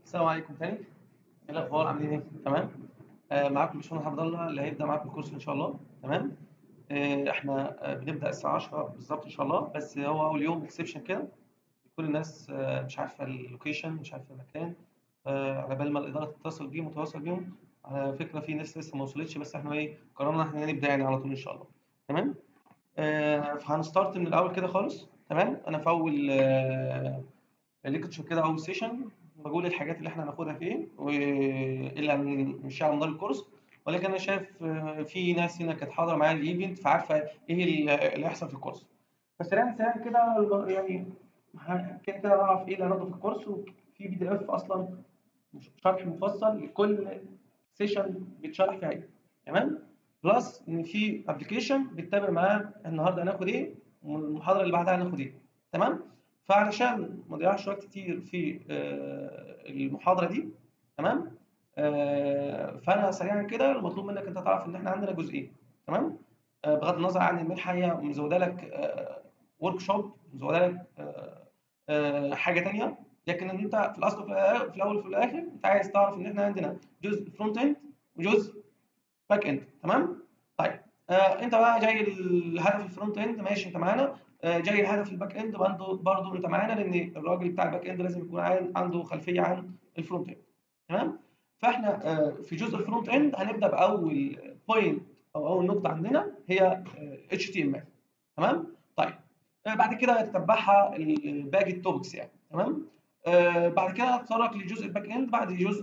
السلام عليكم تاني ايه الاخبار عاملين ايه تمام آه معاكم باشمهندس عبد الله اللي هيبدا معاكم الكورس ان شاء الله تمام آه احنا آه بنبدا الساعه 10 بالظبط ان شاء الله بس هو اول يوم اكسبشن كده كل الناس آه مش عارفه اللوكيشن مش عارفه المكان آه على بال ما الاداره تتصل بيهم وتواصل بيهم على فكره في ناس لسه ما وصلتش بس احنا ايه قررنا احنا نبدا يعني على طول ان شاء الله تمام آه فهنستارت من الاول كده خالص تمام انا في اول آه ليكتشر كده اول سيشن بقول الحاجات اللي احنا هناخدها فين وايه اللي هنمشي على مدار الكورس ولكن انا شايف في ناس هنا كانت حاضره معايا الايفنت فعارفه ايه اللي هيحصل في الكورس بس سريعا سريعا كده يعني كده كده اعرف ايه اللي هناخده في الكورس وفي بي دي اف اصلا شرح مفصل لكل سيشن بيتشرح فيها ايه تمام بلس ان في ابلكيشن بتتابع معاه النهارده هناخد ايه والمحاضره اللي بعدها هناخد ايه تمام فعلشان ما نضيعش وقت كتير في المحاضره دي تمام فانا سريعا كده المطلوب منك انت تعرف ان احنا عندنا جزئين تمام بغض النظر عن المنحه هي مزوده لك ورك شوب مزوده لك حاجه ثانيه لكن انت في الاصل في الاول وفي الاخر انت عايز تعرف ان احنا عندنا جزء فرونت اند وجزء باك اند تمام طيب انت بقى جاي الهدف الفرونت اند ماشي انت معانا جاي الهدف الباك اند برضه برضه انت معانا لان الراجل بتاع الباك اند لازم يكون عنده خلفيه عن الفرونت اند تمام فاحنا في جزء الفرونت اند هنبدا باول بوينت او اول نقطه عندنا هي اتش تي ام ال تمام طيب بعد كده تتبعها باقي التوبكس يعني تمام بعد كده هتتطرق لجزء الباك اند بعد جزء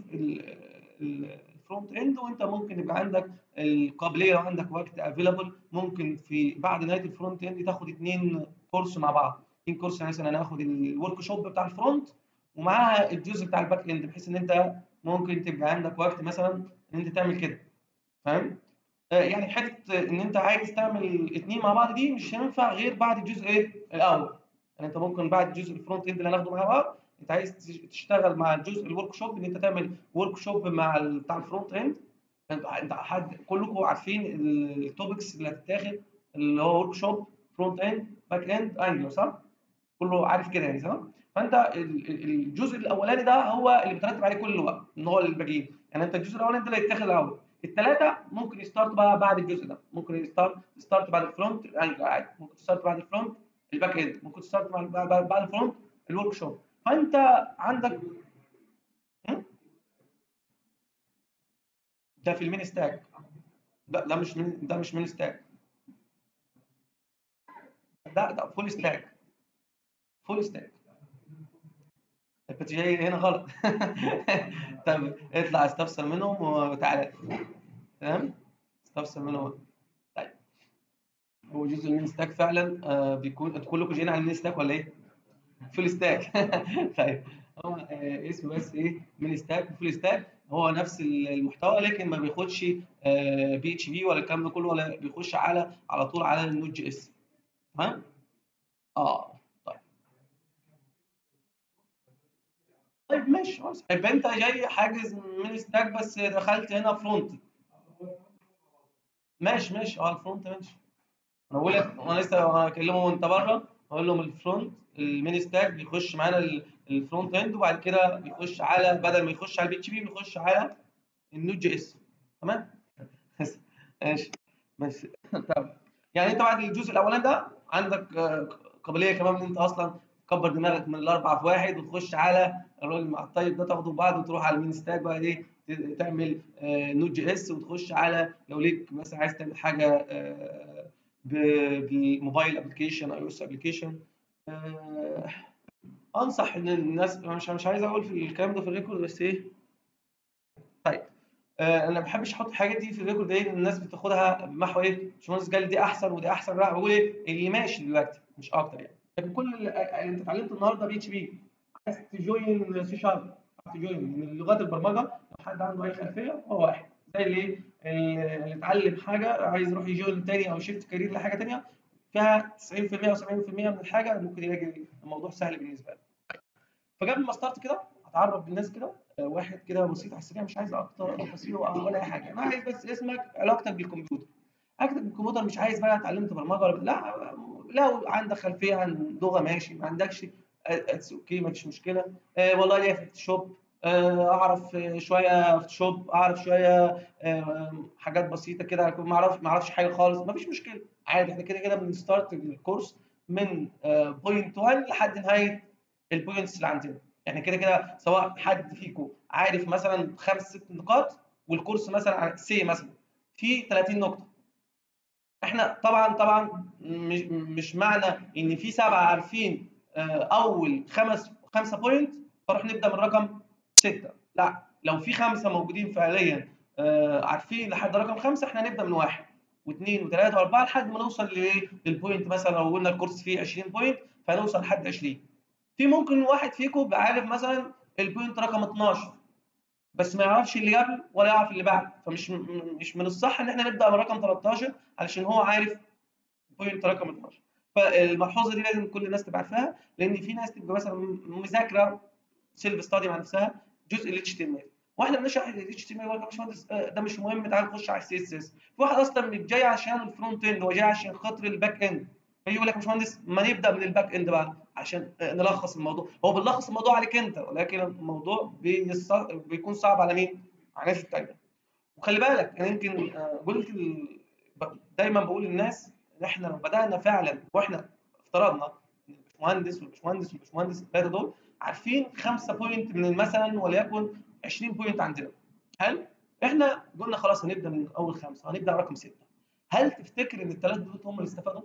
الفرونت اند وانت ممكن يبقى عندك القابليه لو عندك وقت افيلابل ممكن في بعد نهايه الفرونت اند تاخد اثنين كورس مع بعض اثنين كورس يعني مثلا انا هاخد الورك شوب بتاع الفرونت ومعاها الجزء بتاع الباك اند بحيث ان انت ممكن تبقى عندك وقت مثلا ان انت تعمل كده فاهم آه يعني حته ان انت عايز تعمل الاثنين مع بعض دي مش هينفع غير بعد الجزء ايه الاول يعني انت ممكن بعد جزء الفرونت اند اللي هناخده مع بعض انت عايز تشتغل مع الجزء الورك شوب ان انت تعمل ورك شوب مع بتاع الفرونت اند انت حد كلكم عارفين التوبكس اللي هتتاخد اللي هو ورك شوب فرونت اند باك اند انجلر صح؟ كله عارف كده يعني صح؟ فانت الجزء الاولاني ده هو اللي بترتب عليه كل الوقت ان هو الباقيين يعني انت الجزء الاولاني ده اللي هيتاخد الاول الثلاثه ممكن يستارت بقى بعد الجزء ده ممكن يستارت ستارت بعد الفرونت انجلر عادي ممكن تستارت بعد الفرونت الباك اند ممكن تستارت بعد بعد الفرونت الورك شوب فانت عندك ده في المين ستاك ده ده مش من ده مش مين ستاك ده ده فول ستاك فول ستاك كنت جاي هنا غلط طب اطلع استفسر منهم وتعالى تمام استفسر منهم طيب هو جزء المين ستاك فعلا آه بيكون انتوا كلكم جايين على المين ستاك ولا ايه؟ فول ستاك طيب هو آه اسمه بس ايه مين ستاك وفول ستاك هو نفس المحتوى لكن ما بياخدش بي اتش بي ولا الكلام ده كله ولا بيخش على على طول على النوت جي اس تمام اه طيب طيب ماشي خلاص يبقى انت جاي حاجز من ستاك بس دخلت هنا فرونت ماشي ماشي اه الفرونت ماشي انا بقول لك انا لسه بكلمه وانت بره اقول لهم الفرونت المين ستاك بيخش معانا الفرونت اند وبعد كده بيخش على بدل ما يخش على البي اتش بي بيخش على النوت جي اس تمام ماشي بس طب يعني انت بعد الجزء الاولاني ده عندك قابليه كمان ان انت اصلا تكبر دماغك من الاربعه في واحد وتخش على الراجل مع الطيب ده تاخده بعض وتروح على المين ستاك بقى ايه تعمل نوت جي اس وتخش على لو ليك مثلا عايز تعمل حاجه بالموبايل ابلكيشن اي او اس ابلكيشن انصح ان الناس مش مش عايز اقول في الكلام ده في الريكورد بس ايه طيب آه انا ما بحبش احط الحاجات دي في الريكورد ايه ان الناس بتاخدها محو ايه باشمهندس قال دي احسن ودي احسن لا بقول ايه اللي ماشي دلوقتي مش اكتر يعني لكن كل اللي انت اتعلمت النهارده بي اتش بي عايز تجوين سي شارب تجوين من لغات البرمجه لو حد عنده اي خلفيه هو واحد زي اللي اللي اتعلم حاجه عايز يروح يجوين تاني او شيفت كارير لحاجه تانيه فيها 90% او 70% من الحاجه ممكن يلاقي الموضوع سهل بالنسبه له. فقبل ما ستارت كده هتعرف بالناس كده واحد كده بسيط على السريع مش عايز اكتر تفاصيل ولا اي حاجه انا عايز بس اسمك علاقتك بالكمبيوتر. علاقتك بالكمبيوتر مش عايز بقى اتعلمت برمجه ولا لا لو عندك خلفيه عن لغه ماشي ما عندكش اتس اوكي ما فيش مشكله آه والله ليا فوتوشوب آه، اعرف شويه فوتوشوب اعرف شويه آه، حاجات بسيطه كده ما اعرفش ما اعرفش حاجه خالص ما فيش مشكله عادي احنا كده كده بنستارت الكورس من بوينت 1 لحد نهايه البوينتس اللي عندنا يعني كده كده سواء حد فيكم عارف مثلا خمس ست نقاط والكورس مثلا سي مثلا في 30 نقطه احنا طبعا طبعا مش مش معنى ان في سبعه عارفين اول خمس خمسه بوينت فنروح نبدا من رقم سته لا لو في خمسه موجودين فعليا عارفين لحد رقم خمسه احنا هنبدا من واحد واثنين وثلاثه واربعه لحد ما نوصل لايه؟ للبوينت مثلا لو قلنا الكورس فيه 20 بوينت فنوصل لحد 20 في ممكن واحد فيكم عارف مثلا البوينت رقم 12 بس ما يعرفش اللي قبل ولا يعرف اللي بعد فمش مش من الصح ان احنا نبدا من رقم 13 علشان هو عارف بوينت رقم 12 فالملحوظه دي لازم كل الناس تبقى عارفاها لان في ناس تبقى مثلا مذاكره سيلف ستادي مع نفسها جزء ال اتش تي ام ال واحنا بنشرح ال اتش تي ام ال يا باشمهندس ده مش مهم تعال نخش على السي اس اس في واحد اصلا مش جاي عشان الفرونت اند هو جاي عشان خاطر الباك اند فيجي يقول لك يا باشمهندس ما نبدا من الباك اند بقى عشان نلخص الموضوع هو بنلخص الموضوع عليك انت ولكن الموضوع بيكون صعب على مين؟ على الناس التانيه وخلي بالك انا يمكن قلت دايما بقول للناس ان احنا لو بدانا فعلا واحنا افترضنا الباشمهندس والباشمهندس والباشمهندس الثلاثه دول عارفين 5 بوينت من مثلا وليكن 20 بوينت عندنا حلو احنا قلنا خلاص هنبدا من اول خمسه هنبدا رقم سته هل تفتكر ان الثلاثه دول هم اللي استفادوا؟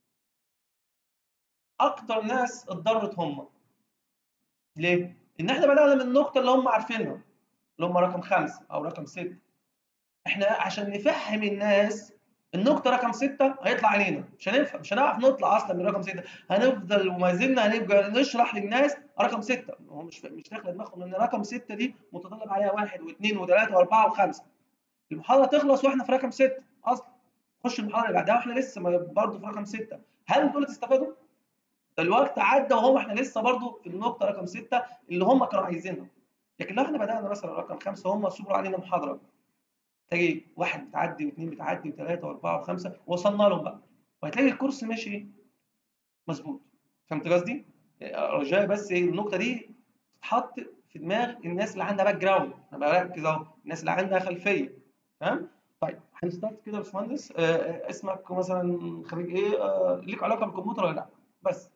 اكتر ناس اتضرت هم ليه؟ ان احنا بدانا من النقطه اللي هم عارفينها اللي هم رقم خمسه او رقم سته احنا عشان نفهم الناس النقطة رقم ستة هيطلع علينا مش هنفهم مش هنعرف نطلع أصلا من رقم ستة هنفضل وما زلنا هنبقى نشرح للناس رقم ستة هو مش مش داخل دماغهم إن رقم ستة دي متطلب عليها واحد واثنين وثلاثة وأربعة وخمسة المحاضرة تخلص وإحنا في رقم ستة أصلا نخش المحاضرة اللي بعدها وإحنا لسه برضه في رقم ستة هل دول تستفادوا؟ ده الوقت عدى وهو إحنا لسه برضه في النقطة رقم ستة اللي هم كانوا عايزينها لكن لو إحنا بدأنا مثلا رقم خمسة هم صبروا علينا محاضرة تلاقي واحد بتعدي واثنين بتعدي وثلاثه واربعه وخمسه وصلنا لهم بقى وهتلاقي الكورس ماشي مظبوط فهمت قصدي؟ رجاء بس ايه النقطه دي تتحط في دماغ الناس اللي عندها باك جراوند انا بركز اهو الناس اللي عندها خلفيه تمام؟ طيب هنستارت كده يا باشمهندس آه اسمك مثلا خريج ايه؟ آه ليك علاقه بالكمبيوتر ولا لا؟ بس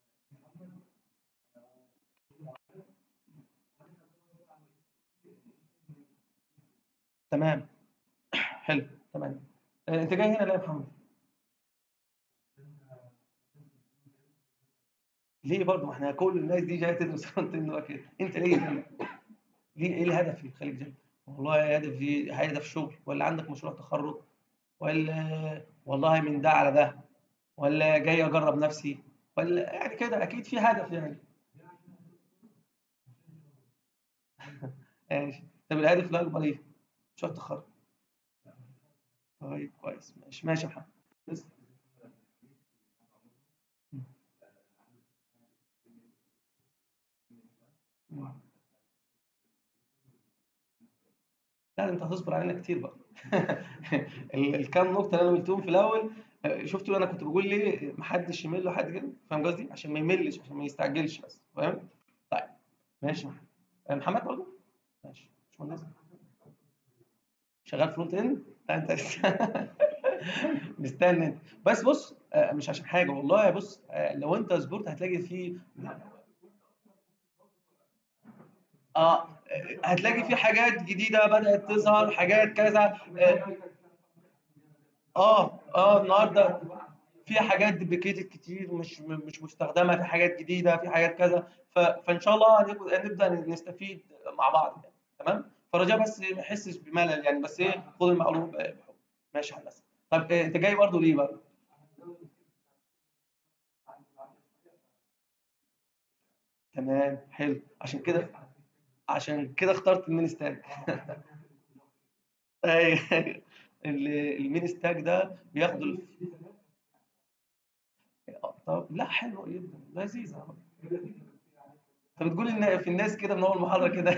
تمام حلو تمام آه، انت جاي هنا ليه يا محمد؟ ليه برضه ما احنا كل الناس دي جايه تدرس فرونت اند باك اند انت ليه هنا؟ ليه ايه الهدف اللي يخليك جاي؟ والله هدفي هدف شغل ولا عندك مشروع تخرج ولا والله من ده على ده ولا جاي اجرب نفسي ولا يعني كده اكيد في هدف يعني ماشي طب الهدف الاكبر ايه؟ مشروع التخرج طيب كويس ماشي ماشي يا محمد بس لا انت هتصبر علينا كتير بقى الكام نقطه اللي انا قلتهم في الاول شفتوا انا كنت بقول ليه محدش يمل له حد كده فاهم قصدي عشان ما يملش عشان ما يستعجلش بس فاهم طيب ماشي محمد محمد برضه ماشي مش مهندس شغال فرونت اند لا انت مستني انت بس بص مش عشان حاجه والله بص لو انت صبرت هتلاقي في اه هتلاقي في حاجات جديده بدات تظهر حاجات كذا اه اه النهارده في حاجات ديبليكيتد كتير مش مش مستخدمه في حاجات جديده في حاجات كذا فان شاء الله نبدا نستفيد مع بعض يعني تمام فرجاء بس ما يحسش بملل يعني بس ايه خد المعلومه بحب ماشي هندسه طب إيه انت جاي برضو ليه بقى؟ تمام حلو عشان كده عشان كده اخترت المين ستاك ايوه المين ستاك ده بياخدوا ال... طب لا حلو جدا لذيذه انت بتقول ان في الناس كده من اول محاضره كده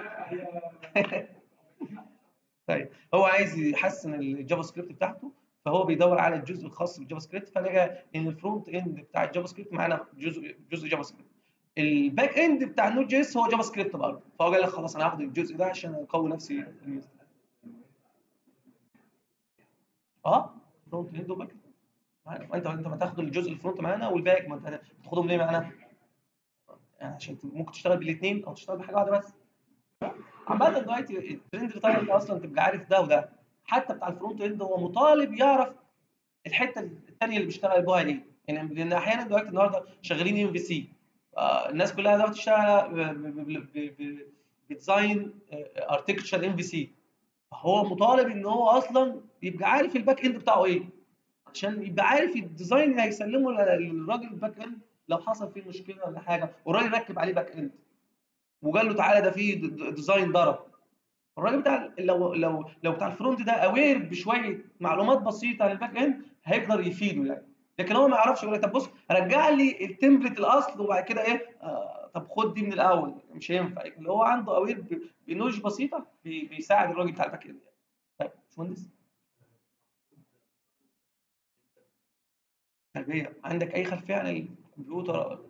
طيب هو عايز يحسن الجافا سكريبت بتاعته فهو بيدور على الجزء الخاص بالجافا سكريبت فلقى ان الفرونت اند بتاع الجافا سكريبت معانا جزء جزء جافا سكريبت الباك اند بتاع النود جي اس هو جافا سكريبت برضه فهو قال لك خلاص انا هاخد الجزء ده عشان اقوي نفسي اه فرونت اند وباك اند انت انت ما تاخد الجزء الفرونت معانا والباك ما انت تاخدهم ليه معانا؟ يعني عشان ممكن تشتغل بالاثنين او تشتغل بحاجه واحده بس عامة دلوقتي الترند اللي طالع انت اصلا تبقى عارف ده وده حتى بتاع الفرونت اند هو مطالب يعرف الحته الثانيه اللي بيشتغل بها دي يعني لان احيانا دلوقتي النهارده شغالين ام في سي الناس كلها دلوقتي بتشتغل بديزاين ارتكتشر ام في سي هو مطالب ان هو اصلا يبقى عارف الباك اند بتاعه ايه عشان يبقى عارف الديزاين اللي هيسلمه للراجل الباك اند لو حصل فيه مشكله ولا حاجه والراجل ركب عليه باك اند وقال له تعالى ده فيه ديزاين ضرب الراجل بتاع لو لو لو بتاع الفرونت ده اوير بشويه معلومات بسيطه عن الباك اند هيقدر يفيده يعني لكن هو ما يعرفش يقول لك طب بص رجع لي التمبلت الاصل وبعد كده ايه آه طب خد دي من الاول مش هينفع اللي هو عنده اوير بنولج بسيطه بي بيساعد الراجل بتاع الباك اند يعني. طيب باشمهندس تربيه عندك اي خلفيه عن الكمبيوتر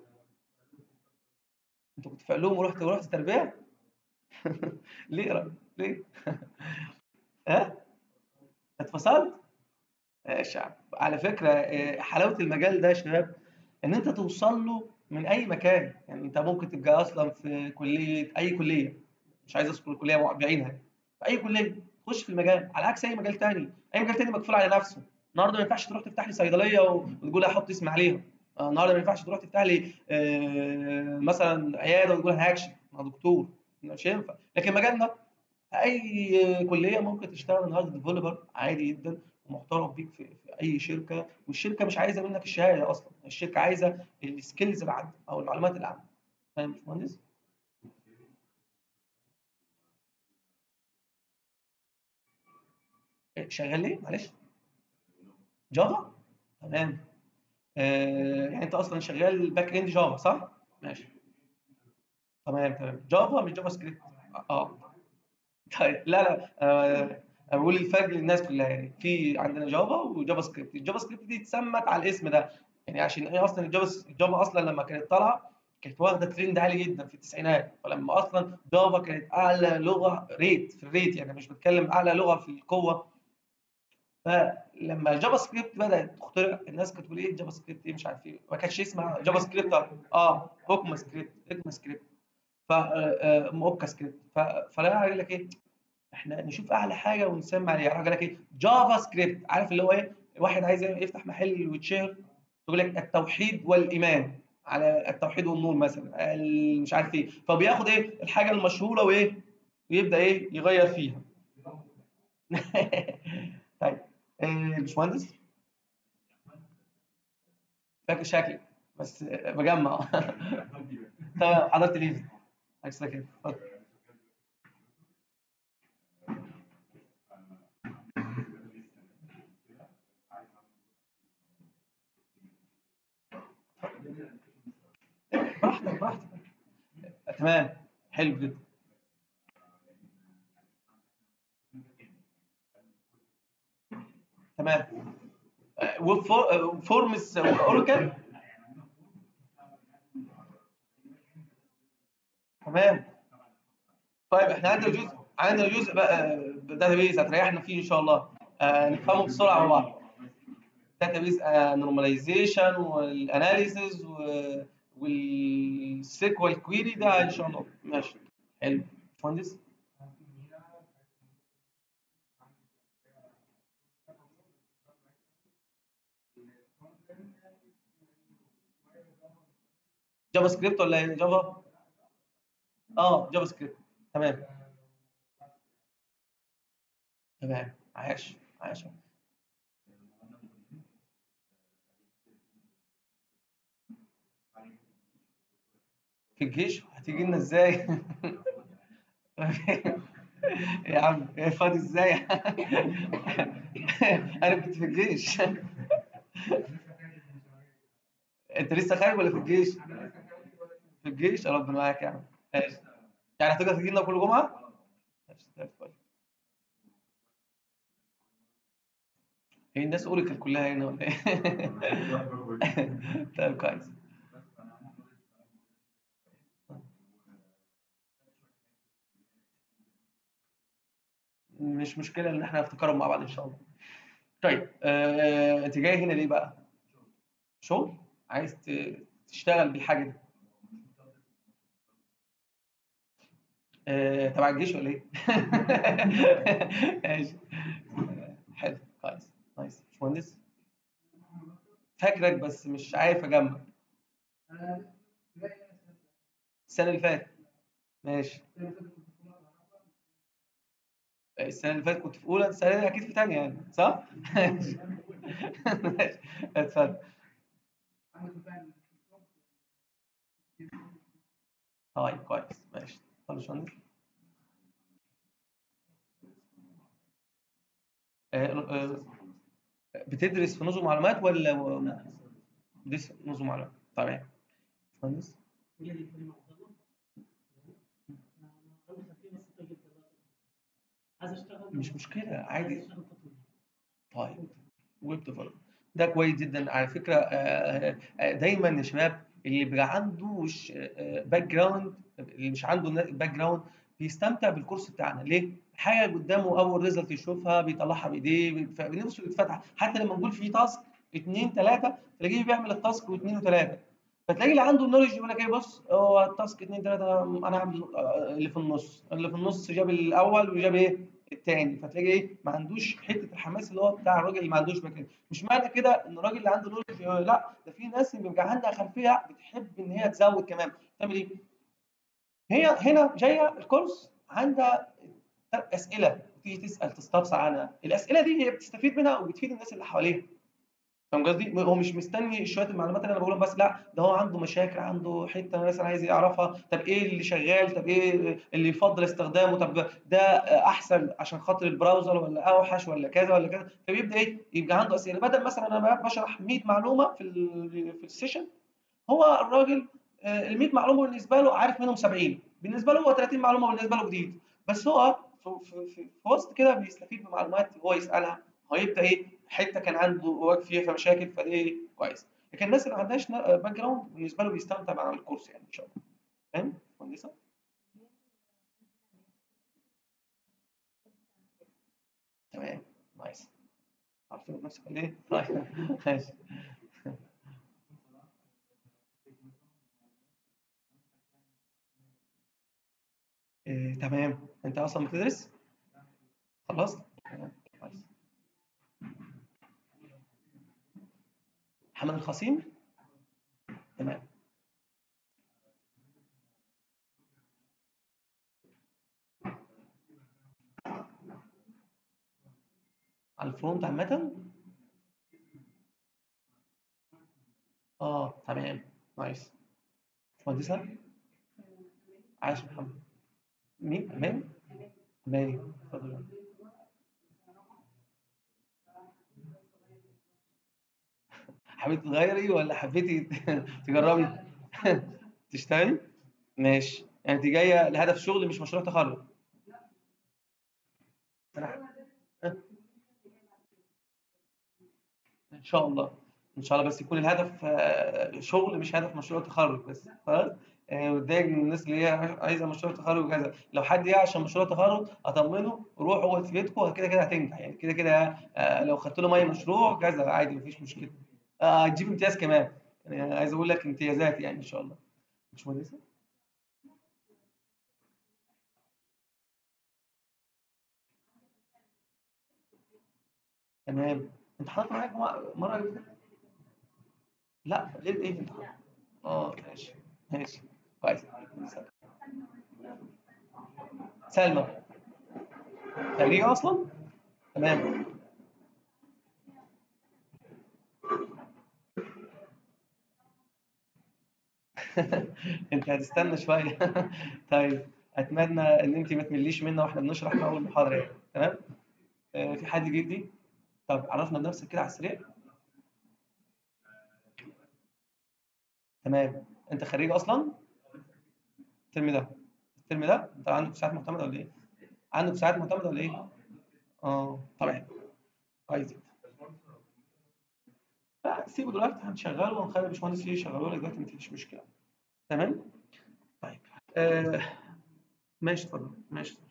انت كنت في علوم ورحت ورحت تربيه ليه رأي؟ ليه ها اتفصلت يا شعب على فكره حلاوه المجال ده يا شباب ان انت توصل له من اي مكان يعني انت ممكن تبقى اصلا في كليه اي كليه مش عايز اذكر الكليه بعينها في اي كليه تخش في المجال على عكس اي مجال تاني اي مجال تاني مقفول على نفسه النهارده ما ينفعش تروح تفتح لي صيدليه وتقول احط اسمي عليها النهارده ما ينفعش تروح تفتح لي مثلا عياده وتقول انا هكشف مع دكتور مش هينفع لكن مجالنا اي كليه ممكن تشتغل النهارده ديفلوبر عادي جدا ومحترم بيك في, في اي شركه والشركه مش عايزه منك الشهاده اصلا الشركه عايزه السكيلز اللي عندك او المعلومات اللي عندك فاهم يا باشمهندس؟ شغال ليه؟ معلش جافا؟ تمام آه يعني انت اصلا شغال باك اند جافا صح؟ ماشي تمام تمام جافا مش جافا سكريبت اه طيب لا لا آه بقول الفرق للناس كلها يعني في عندنا جافا وجافا سكريبت الجافا سكريبت دي اتسمت على الاسم ده يعني عشان ايه اصلا الجافا الجافا اصلا لما كانت طالعه كانت واخده ترند عالي جدا في التسعينات فلما اصلا جافا كانت اعلى لغه ريت في الريت يعني مش بتكلم اعلى لغه في القوه فلما الجافا سكريبت بدات تخترع الناس كانت تقول ايه جافا سكريبت ايه مش عارف ايه ما كانش اسمها جافا سكريبت اه اوكما سكريبت اوكما سكريبت ف اوكا سكريبت فلا قال لك ايه احنا نشوف اعلى حاجه ونسمي عليها قال لك ايه جافا سكريبت عارف اللي هو ايه واحد عايز يفتح محل ويتشهر تقول لك التوحيد والايمان على التوحيد والنور مثلا مش عارف ايه فبياخد ايه الحاجه المشهوره وايه ويبدا ايه يغير فيها طيب ايه باشمهندس فاكر شكلك بس بجمع تمام حضرت ليه عكس كده اتفضل براحتك براحتك تمام حلو جدا تمام وفورمز اوراكل تمام طيب احنا عندنا جزء عندنا جزء بقى داتابيز هتريحنا فيه ان شاء الله آه نفهمه بسرعه مع بعض داتابيز نورماليزيشن والاناليسيز والسيكوال كويري ده ان شاء الله ماشي حلو باشمهندس جافا سكريبت ولا ايه جافا اه جافا سكريبت تمام تمام عاش عاش في الجيش هتيجي لنا ازاي يا عم يا فاضي ازاي انا كنت في الجيش انت لسه خارج ولا في الجيش في الجيش ربنا معاك يا عم ماشي يعني هتقدر تجي لنا كل جمعه ماشي زي الفل هي الناس اوريكل كلها هنا ولا ايه طيب كويس مش مشكله ان احنا نفتكرهم مع بعض ان شاء الله طيب آه، انت جاي هنا ليه بقى شغل عايز ت- تشتغل بالحاجه دي آه، تبع الجيش ولا ايه ماشي آه، حلو كويس نايس باشمهندس فاكرك بس مش عارف اجمع السنه اللي فاتت ماشي السنه اللي فاتت كنت في اولى السنه دي اكيد في ثانيه يعني صح ماشي ماشي. اتفضل طيب كويس ماشي اتفضل يا باشمهندس آه، آه، بتدرس في نظم معلومات ولا بتدرس نظم معلومات طبعا باشمهندس عايز اشتغل مش مشكله عايز عادي اشتغل تطوير طيب ويب ديفلوبمنت ده كويس جدا على فكره آه، آه، دايما يا شباب اللي بيبقى عنده باك جراوند اللي مش عنده باك جراوند بيستمتع بالكورس بتاعنا ليه؟ حاجه قدامه اول ريزلت يشوفها بيطلعها بايديه فنفسه يتفتح حتى لما نقول في تاسك اثنين ثلاثه تلاقيه بيعمل التاسك واثنين وثلاثه فتلاقي اللي عنده النولج يقول لك ايه بص هو التاسك اثنين ثلاثه انا هعمل آه، اللي في النص اللي في النص جاب الاول وجاب ايه الثاني فتلاقي ايه ما عندوش حته الحماس اللي هو بتاع الراجل اللي ما عندوش باك مش معنى كده ان الراجل اللي عنده نولج لا ده في ناس بيبقى عندها خلفيه بتحب ان هي تزود كمان تعمل ايه؟ هي هنا جايه الكورس عندها اسئله تيجي تسال تستفسر عنها الاسئله دي هي بتستفيد منها وبتفيد الناس اللي حواليها فاهم قصدي؟ هو مش مستني شويه المعلومات اللي انا بقولهم بس لا ده هو عنده مشاكل عنده حته مثلا عايز يعرفها طب ايه اللي شغال طب ايه اللي يفضل استخدامه طب ده احسن عشان خاطر البراوزر ولا اوحش ولا كذا ولا كذا فبيبدا ايه يبقى عنده اسئله بدل مثلا انا بشرح 100 معلومه في ال- في السيشن هو الراجل ال 100 معلومه بالنسبه له عارف منهم 70 بالنسبه له هو 30 معلومه بالنسبه له جديد بس هو في, في, في, في وسط كده بيستفيد بمعلومات هو يسالها هو يبدا ايه حته كان عنده واقف فيها في مشاكل فده ايه كويس لكن الناس اللي ما عندهاش باك جراوند بالنسبه له بيستمتع مع الكورس يعني ان شاء الله فاهم مهندسه تمام نايس عارفين بنفسك ولا ايه طيب ماشي إيه، تمام انت اصلا بتدرس خلاص تمام كويس محمد الخصيم تمام على الفرونت عامة اه تمام نايس مهندسة عايش محمد مين أماني أماني اتفضل حبيتي تغيري ولا حبيتي تجربي تشتغلي ماشي يعني انت جايه لهدف شغل مش مشروع تخرج ان شاء الله ان شاء الله بس يكون الهدف آه، شغل مش هدف مشروع تخرج بس خلاص آه، واتضايق من الناس اللي هي عايزه مشروع تخرج وكذا لو حد جه عشان مشروع تخرج اطمنه روح هو في بيتكم كده كده هتنجح يعني كده كده آه، لو خدت له ميه مشروع كذا عادي مفيش مشكله آه، هتجيب امتياز كمان يعني عايز اقول لك امتيازات يعني ان شاء الله مش مهندسه تمام انت حضرت معايا مره مرة قبل كده؟ لا ليه ايه انت حضرت؟ اه ماشي ماشي كويس سلمى خريجة أصلا؟ تمام أنت هتستنى شوية طيب أتمنى إن أنت ما تمليش منا وإحنا بنشرح في أول محاضرة يعني تمام؟ آه، في حد جديد؟ طب عرفنا بنفسك كده على السريع تمام أنت خريج أصلا؟ الترم ده الترم ده أنت عندك ساعات معتمدة ولا إيه؟ عندك ساعات معتمدة ولا إيه؟ اه طبعا كويس لا سيبه دلوقتي هنشغله ونخلي الباشمهندس يشغله لك دلوقتي مفيش مشكله تمام طيب آه ماشي اتفضل ماشي